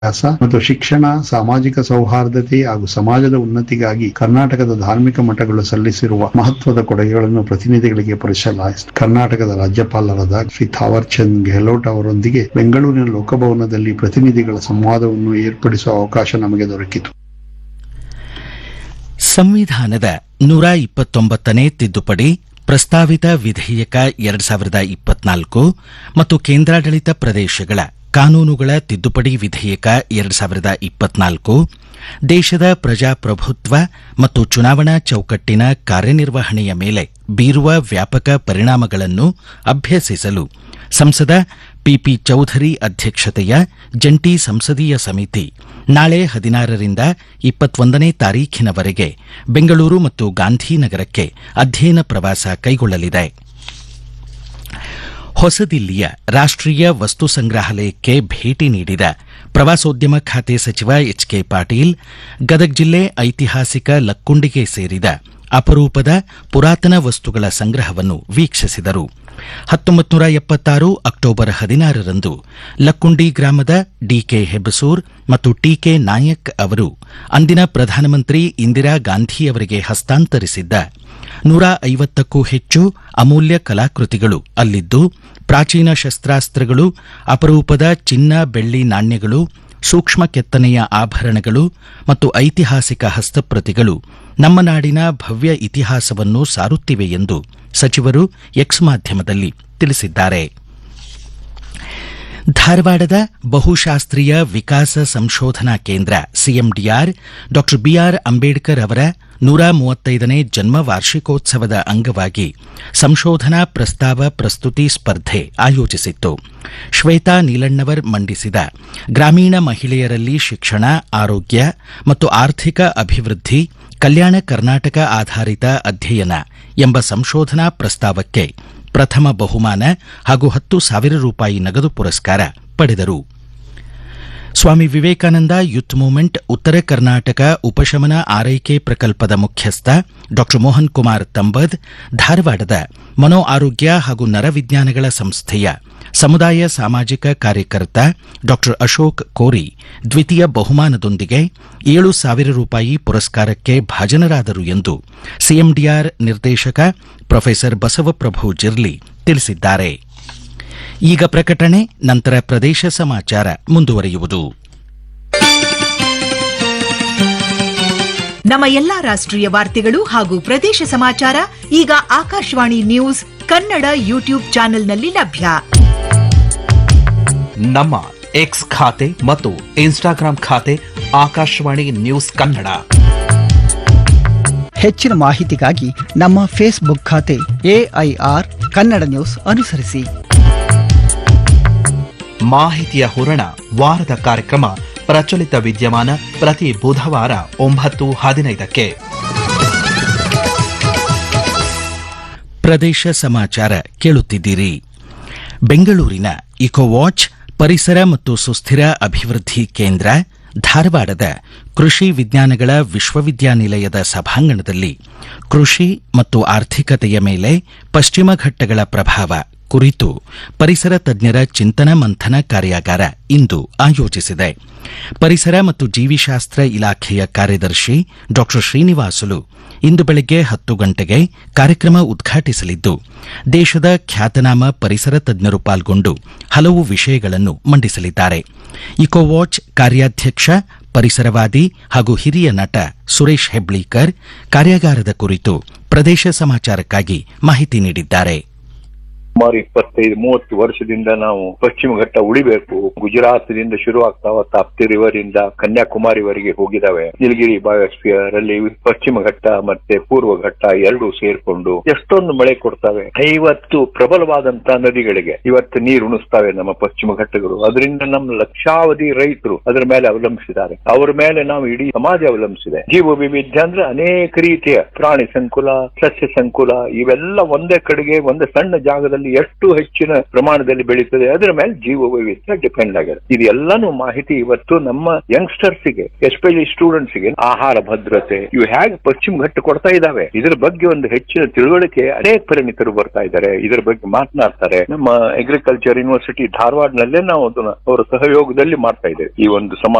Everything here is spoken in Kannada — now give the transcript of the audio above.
ವಿದ್ಯಾಭ್ಯಾಸ ಮತ್ತು ಶಿಕ್ಷಣ ಸಾಮಾಜಿಕ ಸೌಹಾರ್ದತೆ ಹಾಗೂ ಸಮಾಜದ ಉನ್ನತಿಗಾಗಿ ಕರ್ನಾಟಕದ ಧಾರ್ಮಿಕ ಮಠಗಳು ಸಲ್ಲಿಸಿರುವ ಮಹತ್ವದ ಕೊಡುಗೆಗಳನ್ನು ಪ್ರತಿನಿಧಿಗಳಿಗೆ ಪರಿಶೀಲಿಸಲಾಯಿತು ಕರ್ನಾಟಕದ ರಾಜ್ಯಪಾಲರಾದ ಶ್ರೀ ಥಾವರ್ ಚಂದ್ ಗೆಹ್ಲೋಟ್ ಅವರೊಂದಿಗೆ ಬೆಂಗಳೂರಿನ ಲೋಕಭವನದಲ್ಲಿ ಪ್ರತಿನಿಧಿಗಳ ಸಂವಾದವನ್ನು ಏರ್ಪಡಿಸುವ ಅವಕಾಶ ನಮಗೆ ದೊರಕಿತು ಸಂವಿಧಾನದ ನೂರ ಇಪ್ಪತ್ತೊಂಬತ್ತನೇ ತಿದ್ದುಪಡಿ ಪ್ರಸ್ತಾವಿತ ವಿಧೇಯಕ ಎರಡ್ ಸಾವಿರದ ಇಪ್ಪತ್ನಾಲ್ಕು ಮತ್ತು ಕೇಂದ್ರಾಡಳಿತ ಪ್ರದೇಶಗಳ ಕಾನೂನುಗಳ ತಿದ್ದುಪಡಿ ವಿಧೇಯಕ ಎರಡ್ ಸಾವಿರದ ಇಪ್ಪತ್ನಾಲ್ಕು ದೇಶದ ಪ್ರಜಾಪ್ರಭುತ್ವ ಮತ್ತು ಚುನಾವಣಾ ಚೌಕಟ್ಟಿನ ಕಾರ್ಯನಿರ್ವಹಣೆಯ ಮೇಲೆ ಬೀರುವ ವ್ಯಾಪಕ ಪರಿಣಾಮಗಳನ್ನು ಅಭ್ಯಸಿಸಲು ಸಂಸದ ಪಿಪಿ ಚೌಧರಿ ಅಧ್ಯಕ್ಷತೆಯ ಜಂಟಿ ಸಂಸದೀಯ ಸಮಿತಿ ನಾಳೆ ಹದಿನಾರರಿಂದ ಇಪ್ಪತ್ತೊಂದನೇ ತಾರೀಖಿನವರೆಗೆ ಬೆಂಗಳೂರು ಮತ್ತು ಗಾಂಧಿನಗರಕ್ಕೆ ಅಧ್ಯಯನ ಪ್ರವಾಸ ಕೈಗೊಳ್ಳಲಿದೆ ಹೊಸದಿಲ್ಲಿಯ ರಾಷ್ಟ್ರೀಯ ವಸ್ತು ಸಂಗ್ರಹಾಲಯಕ್ಕೆ ಭೇಟಿ ನೀಡಿದ ಪ್ರವಾಸೋದ್ಯಮ ಖಾತೆ ಸಚಿವ ಎಚ್ ಕೆ ಪಾಟೀಲ್ ಗದಗ ಜಿಲ್ಲೆ ಐತಿಹಾಸಿಕ ಲಕ್ಕುಂಡಿಗೆ ಸೇರಿದ ಅಪರೂಪದ ಪುರಾತನ ವಸ್ತುಗಳ ಸಂಗ್ರಹವನ್ನು ವೀಕ್ಷಿಸಿದರು ಹತ್ತೊಂಬತ್ತು ನೂರ ಎಪ್ಪತ್ತಾರು ಅಕ್ಟೋಬರ್ ಹದಿನಾರರಂದು ಲಕ್ಕುಂಡಿ ಗ್ರಾಮದ ಡಿಕೆ ಹೆಬಸೂರ್ ಮತ್ತು ಟಿಕೆ ನಾಯಕ್ ಅವರು ಅಂದಿನ ಪ್ರಧಾನಮಂತ್ರಿ ಇಂದಿರಾ ಗಾಂಧಿಯವರಿಗೆ ಹಸ್ತಾಂತರಿಸಿದ್ದ ನೂರ ಐವತ್ತಕ್ಕೂ ಹೆಚ್ಚು ಅಮೂಲ್ಯ ಕಲಾಕೃತಿಗಳು ಅಲ್ಲಿದ್ದು ಪ್ರಾಚೀನ ಶಸ್ತ್ರಾಸ್ತ್ರಗಳು ಅಪರೂಪದ ಚಿನ್ನ ಬೆಳ್ಳಿ ನಾಣ್ಯಗಳು ಸೂಕ್ಷ್ಮ ಕೆತ್ತನೆಯ ಆಭರಣಗಳು ಮತ್ತು ಐತಿಹಾಸಿಕ ಹಸ್ತಪ್ರತಿಗಳು ನಮ್ಮ ನಾಡಿನ ಭವ್ಯ ಇತಿಹಾಸವನ್ನು ಸಾರುತ್ತಿವೆ ಎಂದು ಸಚಿವರು ಎಕ್ಸ್ ಮಾಧ್ಯಮದಲ್ಲಿ ತಿಳಿಸಿದ್ದಾರೆ ಧಾರವಾಡದ ಬಹುಶಾಸ್ತ್ರೀಯ ವಿಕಾಸ ಸಂಶೋಧನಾ ಕೇಂದ್ರ ಸಿಎಂಡಿಆರ್ ಡಾ ಬಿಆರ್ ಅಂಬೇಡ್ಕರ್ ಅವರ ನೂರ ಮೂವತ್ತೈದನೇ ಜನ್ಮ ವಾರ್ಷಿಕೋತ್ಸವದ ಅಂಗವಾಗಿ ಸಂಶೋಧನಾ ಪ್ರಸ್ತಾವ ಪ್ರಸ್ತುತಿ ಸ್ಪರ್ಧೆ ಆಯೋಜಿಸಿತ್ತು ಶ್ವೇತಾ ನೀಲಣ್ಣವರ್ ಮಂಡಿಸಿದ ಗ್ರಾಮೀಣ ಮಹಿಳೆಯರಲ್ಲಿ ಶಿಕ್ಷಣ ಆರೋಗ್ಯ ಮತ್ತು ಆರ್ಥಿಕ ಅಭಿವೃದ್ಧಿ ಕಲ್ಯಾಣ ಕರ್ನಾಟಕ ಆಧಾರಿತ ಅಧ್ಯಯನ ಎಂಬ ಸಂಶೋಧನಾ ಪ್ರಸ್ತಾವಕ್ಕೆ ಪ್ರಥಮ ಬಹುಮಾನ ಹಾಗೂ ಹತ್ತು ಸಾವಿರ ರೂಪಾಯಿ ನಗದು ಪುರಸ್ಕಾರ ಪಡೆದರು ಸ್ವಾಮಿ ವಿವೇಕಾನಂದ ಯೂತ್ ಮೂವ್ಮೆಂಟ್ ಉತ್ತರ ಕರ್ನಾಟಕ ಉಪಶಮನ ಆರೈಕೆ ಪ್ರಕಲ್ಪದ ಮುಖ್ಯಸ್ಥ ಡಾ ಮೋಹನ್ ಕುಮಾರ್ ತಂಬದ್ ಧಾರವಾಡದ ಮನೋ ಆರೋಗ್ಯ ಹಾಗೂ ನರವಿಜ್ಞಾನಗಳ ಸಂಸ್ಥೆಯ ಸಮುದಾಯ ಸಾಮಾಜಿಕ ಕಾರ್ಯಕರ್ತ ಡಾ ಅಶೋಕ್ ಕೋರಿ ದ್ವಿತೀಯ ಬಹುಮಾನದೊಂದಿಗೆ ಏಳು ಸಾವಿರ ರೂಪಾಯಿ ಪುರಸ್ಕಾರಕ್ಕೆ ಭಾಜನರಾದರು ಎಂದು ಸಿಎಂಡಿಆರ್ ನಿರ್ದೇಶಕ ಪ್ರೊಫೆಸರ್ ಬಸವಪ್ರಭು ಜಿರ್ಲಿ ತಿಳಿಸಿದ್ದಾರೆ ಈಗ ಪ್ರಕಟಣೆ ನಂತರ ಪ್ರದೇಶ ಸಮಾಚಾರ ಮುಂದುವರಿಯುವುದು ನಮ್ಮ ಎಲ್ಲಾ ರಾಷ್ಟ್ರೀಯ ವಾರ್ತೆಗಳು ಹಾಗೂ ಪ್ರದೇಶ ಸಮಾಚಾರ ಈಗ ಆಕಾಶವಾಣಿ ನ್ಯೂಸ್ ಕನ್ನಡ ಯೂಟ್ಯೂಬ್ ಚಾನೆಲ್ನಲ್ಲಿ ಲಭ್ಯ ನಮ್ಮ ಎಕ್ಸ್ ಖಾತೆ ಮತ್ತು ಇನ್ಸ್ಟಾಗ್ರಾಂ ಖಾತೆ ಆಕಾಶವಾಣಿ ನ್ಯೂಸ್ ಕನ್ನಡ ಹೆಚ್ಚಿನ ಮಾಹಿತಿಗಾಗಿ ನಮ್ಮ ಫೇಸ್ಬುಕ್ ಖಾತೆ ಎಐಆರ್ ಕನ್ನಡ ನ್ಯೂಸ್ ಅನುಸರಿಸಿ ಮಾಹಿತಿಯ ಹೂರಣ ವಾರದ ಕಾರ್ಯಕ್ರಮ ಪ್ರಚಲಿತ ವಿದ್ಯಮಾನ ಪ್ರತಿ ಬುಧವಾರ ಒಂಬತ್ತು ಹದಿನೈದಕ್ಕೆ ಪ್ರದೇಶ ಸಮಾಚಾರ ಕೇಳುತ್ತಿದ್ದೀರಿ ಬೆಂಗಳೂರಿನ ಇಕೋವಾಚ್ ಪರಿಸರ ಮತ್ತು ಸುಸ್ಥಿರ ಅಭಿವೃದ್ಧಿ ಕೇಂದ್ರ ಧಾರವಾಡದ ಕೃಷಿ ವಿಜ್ಞಾನಗಳ ವಿಶ್ವವಿದ್ಯಾನಿಲಯದ ಸಭಾಂಗಣದಲ್ಲಿ ಕೃಷಿ ಮತ್ತು ಆರ್ಥಿಕತೆಯ ಮೇಲೆ ಪಶ್ಚಿಮ ಘಟ್ಟಗಳ ಪ್ರಭಾವ ಕುರಿತು ಪರಿಸರ ತಜ್ಞರ ಚಿಂತನ ಮಂಥನ ಕಾರ್ಯಾಗಾರ ಇಂದು ಆಯೋಜಿಸಿದೆ ಪರಿಸರ ಮತ್ತು ಜೀವಿಶಾಸ್ತ್ರ ಇಲಾಖೆಯ ಕಾರ್ಯದರ್ಶಿ ಡಾ ಶ್ರೀನಿವಾಸುಲು ಇಂದು ಬೆಳಗ್ಗೆ ಹತ್ತು ಗಂಟೆಗೆ ಕಾರ್ಯಕ್ರಮ ಉದ್ಘಾಟಿಸಲಿದ್ದು ದೇಶದ ಖ್ಯಾತನಾಮ ಪರಿಸರ ತಜ್ಞರು ಪಾಲ್ಗೊಂಡು ಹಲವು ವಿಷಯಗಳನ್ನು ಮಂಡಿಸಲಿದ್ದಾರೆ ಇಕೋವಾಚ್ ಕಾರ್ಯಾಧ್ಯಕ್ಷ ಪರಿಸರವಾದಿ ಹಾಗೂ ಹಿರಿಯ ನಟ ಸುರೇಶ್ ಹೆಬ್ಳೀಕರ್ ಕಾರ್ಯಾಗಾರದ ಕುರಿತು ಪ್ರದೇಶ ಸಮಾಚಾರಕ್ಕಾಗಿ ಮಾಹಿತಿ ನೀಡಿದ್ದಾರೆ ಸುಮಾರು ಇಪ್ಪತ್ತೈದು ಮೂವತ್ತು ವರ್ಷದಿಂದ ನಾವು ಪಶ್ಚಿಮ ಘಟ್ಟ ಉಳಿಬೇಕು ಗುಜರಾತ್ದಿಂದ ಶುರು ಆಗ್ತಾವ ತಾಪ್ತಿ ರಿವರ್ ಇಂದ ಕನ್ಯಾಕುಮಾರಿವರೆಗೆ ಹೋಗಿದಾವೆ ನೀಲಗಿರಿ ಬಯೋಸ್ಫಿಯರ್ ಅಲ್ಲಿ ಪಶ್ಚಿಮ ಘಟ್ಟ ಮತ್ತೆ ಪೂರ್ವ ಘಟ್ಟ ಎರಡು ಸೇರ್ಕೊಂಡು ಎಷ್ಟೊಂದು ಮಳೆ ಕೊಡ್ತವೆ ಐವತ್ತು ಪ್ರಬಲವಾದಂತ ನದಿಗಳಿಗೆ ಇವತ್ತು ನೀರು ಉಣಿಸ್ತಾವೆ ನಮ್ಮ ಪಶ್ಚಿಮ ಘಟ್ಟಗಳು ಅದರಿಂದ ನಮ್ಮ ಲಕ್ಷಾವಧಿ ರೈತರು ಅದರ ಮೇಲೆ ಅವಲಂಬಿಸಿದ್ದಾರೆ ಅವರ ಮೇಲೆ ನಾವು ಇಡೀ ಸಮಾಜ ಅವಲಂಬಿಸಿದೆ ಜೀವ ವೈವಿಧ್ಯ ಅಂದ್ರೆ ಅನೇಕ ರೀತಿಯ ಪ್ರಾಣಿ ಸಂಕುಲ ಸಸ್ಯ ಸಂಕುಲ ಇವೆಲ್ಲ ಒಂದೇ ಕಡೆಗೆ ಒಂದೇ ಸಣ್ಣ ಜಾಗದಲ್ಲಿ ಪ್ರದೇಶಗಳಲ್ಲಿ ಎಷ್ಟು ಹೆಚ್ಚಿನ ಪ್ರಮಾಣದಲ್ಲಿ ಬೆಳೀತದೆ ಅದರ ಮೇಲೆ ಜೀವ ವೈವಿಧ್ಯ ಡಿಪೆಂಡ್ ಆಗಿದೆ ಇದು ಎಲ್ಲಾನು ಮಾಹಿತಿ ಇವತ್ತು ನಮ್ಮ ಯಂಗ್ಸ್ಟರ್ಸ್ ಗೆ ಎಸ್ಪೆಷಲಿ ಸ್ಟೂಡೆಂಟ್ಸ್ ಗೆ ಆಹಾರ ಭದ್ರತೆ ಇವು ಹೇಗೆ ಪಶ್ಚಿಮ ಘಟ್ಟ ಕೊಡ್ತಾ ಇದಾವೆ ಇದರ ಬಗ್ಗೆ ಒಂದು ಹೆಚ್ಚಿನ ತಿಳುವಳಿಕೆ ಅನೇಕ ಪರಿಣಿತರು ಬರ್ತಾ ಇದ್ದಾರೆ ಇದರ ಬಗ್ಗೆ ಮಾತನಾಡ್ತಾರೆ ನಮ್ಮ ಅಗ್ರಿಕಲ್ಚರ್ ಯೂನಿವರ್ಸಿಟಿ ಧಾರವಾಡನಲ್ಲೇ ನಾವು ಅದನ್ನ ಅವರ ಸಹಯೋಗದಲ್ಲಿ ಮಾಡ್ತಾ ಇದ್ದೇವೆ ಈ ಒಂದು ಸಮಾಜ